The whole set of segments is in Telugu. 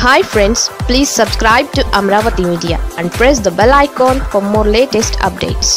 hi friends please subscribe to Amaravati media and press the bell icon for more latest updates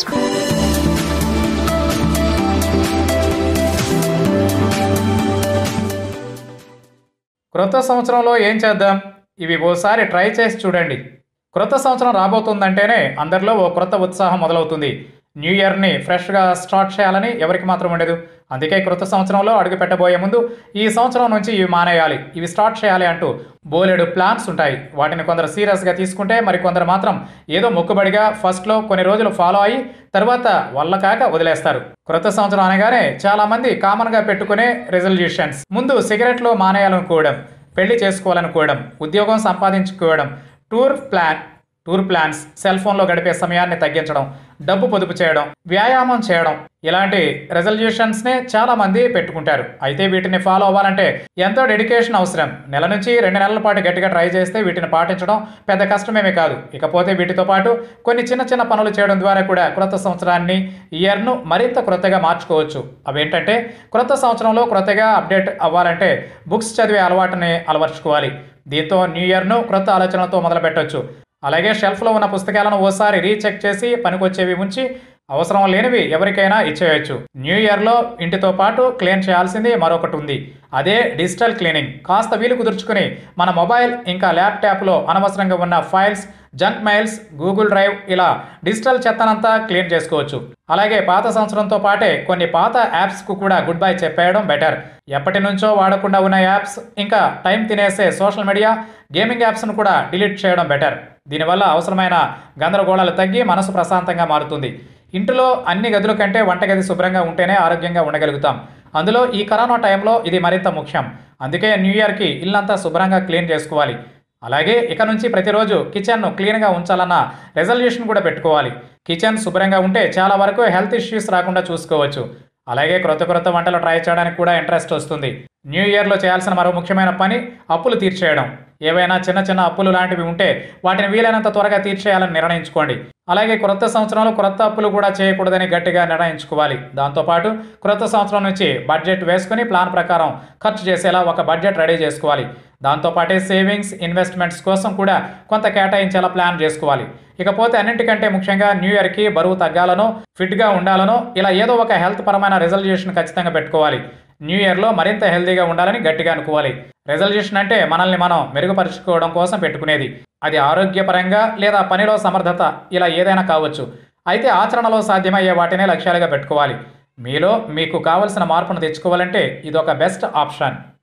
క్రొత్త సంవత్సరంలో ఏం చేద్దాం ఇవి ఓసారి ట్రై చేసి చూడండి క్రొత్త సంవత్సరం రాబోతుందంటేనే అందరిలో ఓ క్రొత్త ఉత్సాహం మొదలవుతుంది న్యూ ఇయర్ని ఫ్రెష్గా స్టార్ట్ చేయాలని ఎవరికి మాత్రం ఉండదు అందుకే క్రొత్త సంవత్సరంలో అడుగు పెట్టబోయే ముందు ఈ సంవత్సరం నుంచి ఇవి మానేయాలి ఇవి స్టార్ట్ చేయాలి అంటూ బోలెడు ప్లాన్స్ ఉంటాయి వాటిని కొందరు సీరియస్గా తీసుకుంటే మరి కొందరు మాత్రం ఏదో మొక్కుబడిగా ఫస్ట్లో కొన్ని రోజులు ఫాలో అయ్యి తర్వాత వల్ల కాక వదిలేస్తారు క్రొత్త సంవత్సరం అనగానే చాలా మంది కామన్గా పెట్టుకునే రెజల్యూషన్స్ ముందు సిగరెట్లు మానేయాలనుకోవడం పెళ్లి చేసుకోవాలనుకోవడం ఉద్యోగం సంపాదించుకోవడం tour plan tour plans cell ఫోన్లో గడిపే సమయాన్ని తగ్గించడం డబ్బు పొదుపు చేయడం వ్యాయామం చేయడం ఇలాంటి రెజల్యూషన్స్నే చాలా మంది పెట్టుకుంటారు అయితే వీటిని ఫాలో అవ్వాలంటే ఎంతో డెడికేషన్ అవసరం నెల నుంచి రెండు నెలల పాటు గట్టిగా ట్రై చేస్తే వీటిని పాటించడం పెద్ద కష్టమేమీ కాదు ఇకపోతే వీటితో పాటు కొన్ని చిన్న చిన్న పనులు చేయడం ద్వారా కూడా క్రొత్త సంవత్సరాన్ని ఇయర్ను మరింత క్రొత్తగా మార్చుకోవచ్చు అవేంటంటే క్రొత్త సంవత్సరంలో క్రొత్తగా అప్డేట్ అవ్వాలంటే బుక్స్ చదివే అలవాటుని అలవర్చుకోవాలి దీంతో న్యూ ఇయర్ను క్రొత్త ఆలోచనలతో మొదలు పెట్టొచ్చు అలాగే షెల్ఫ్లో ఉన్న పుస్తకాలను ఓసారి రీచెక్ చేసి పనికొచ్చేవి ఉంచి అవసరం లేనివి ఎవరికైనా ఇచ్చేయచ్చు న్యూ ఇయర్లో ఇంటితో పాటు క్లీన్ చేయాల్సింది మరొకటి ఉంది అదే డిజిటల్ క్లీనింగ్ కాస్త వీలు కుదుర్చుకుని మన మొబైల్ ఇంకా ల్యాప్టాప్లో అనవసరంగా ఉన్న files junk mails Google drive ఇలా డిజిటల్ చెత్తనంతా క్లీన్ చేసుకోవచ్చు అలాగే పాత సంవత్సరంతో పాటే కొన్ని పాత యాప్స్కు కూడా గుడ్ బై చెప్పేయడం బెటర్ ఎప్పటి నుంచో వాడకుండా ఉన్న యాప్స్ ఇంకా టైం తినేసే సోషల్ మీడియా గేమింగ్ యాప్స్ను కూడా డిలీట్ చేయడం బెటర్ దీనివల్ల అవసరమైన గందరగోళాలు తగ్గి మనసు ప్రశాంతంగా మారుతుంది ఇంటిలో అన్ని గదుల కంటే వంటగది శుభ్రంగా ఉంటేనే ఆరోగ్యంగా ఉండగలుగుతాం అందులో ఈ కరోనా టైంలో ఇది మరింత ముఖ్యం అందుకే న్యూ ఇయర్కి ఇల్లంతా శుభ్రంగా క్లీన్ చేసుకోవాలి అలాగే ఇక నుంచి ప్రతిరోజు కిచెన్ను క్లీన్గా ఉంచాలన్న రెజల్యూషన్ కూడా పెట్టుకోవాలి కిచెన్ శుభ్రంగా ఉంటే చాలా వరకు హెల్త్ ఇష్యూస్ రాకుండా చూసుకోవచ్చు అలాగే క్రొత్త క్రొత్త వంటలు ట్రై చేయడానికి కూడా ఇంట్రెస్ట్ వస్తుంది న్యూ ఇయర్లో చేయాల్సిన మరో ముఖ్యమైన పని అప్పులు తీర్చేయడం ఏవైనా చిన్న చిన్న అప్పులు లాంటివి ఉంటే వాటిని వీలైనంత త్వరగా తీర్చేయాలని నిర్ణయించుకోండి అలాగే క్రొత్త సంవత్సరంలో క్రొత్త అప్పులు కూడా చేయకూడదని గట్టిగా నిర్ణయించుకోవాలి దాంతోపాటు క్రొత్త సంవత్సరం నుంచి బడ్జెట్ వేసుకుని ప్లాన్ ప్రకారం ఖర్చు చేసేలా ఒక బడ్జెట్ రెడీ చేసుకోవాలి దాంతోపాటే సేవింగ్స్ ఇన్వెస్ట్మెంట్స్ కోసం కూడా కొంత కేటాయించేలా ప్లాన్ చేసుకోవాలి ఇకపోతే అన్నింటికంటే ముఖ్యంగా న్యూ ఇయర్కి బరువు తగ్గాలనో ఫిట్గా ఉండాలనో ఇలా ఏదో ఒక హెల్త్ పరమైన రిజల్యూషన్ ఖచ్చితంగా పెట్టుకోవాలి న్యూ ఇయర్లో మరింత హెల్తీగా ఉండాలని గట్టిగా అనుకోవాలి రెజల్యూషన్ అంటే మనల్ని మనం మెరుగుపరుచుకోవడం కోసం పెట్టుకునేది అది ఆరోగ్యపరంగా లేదా పనిలో సమర్థత ఇలా ఏదైనా కావచ్చు అయితే ఆచరణలో సాధ్యమయ్యే వాటినే లక్ష్యాలుగా పెట్టుకోవాలి మీలో మీకు కావలసిన మార్పును తెచ్చుకోవాలంటే ఇది ఒక బెస్ట్ ఆప్షన్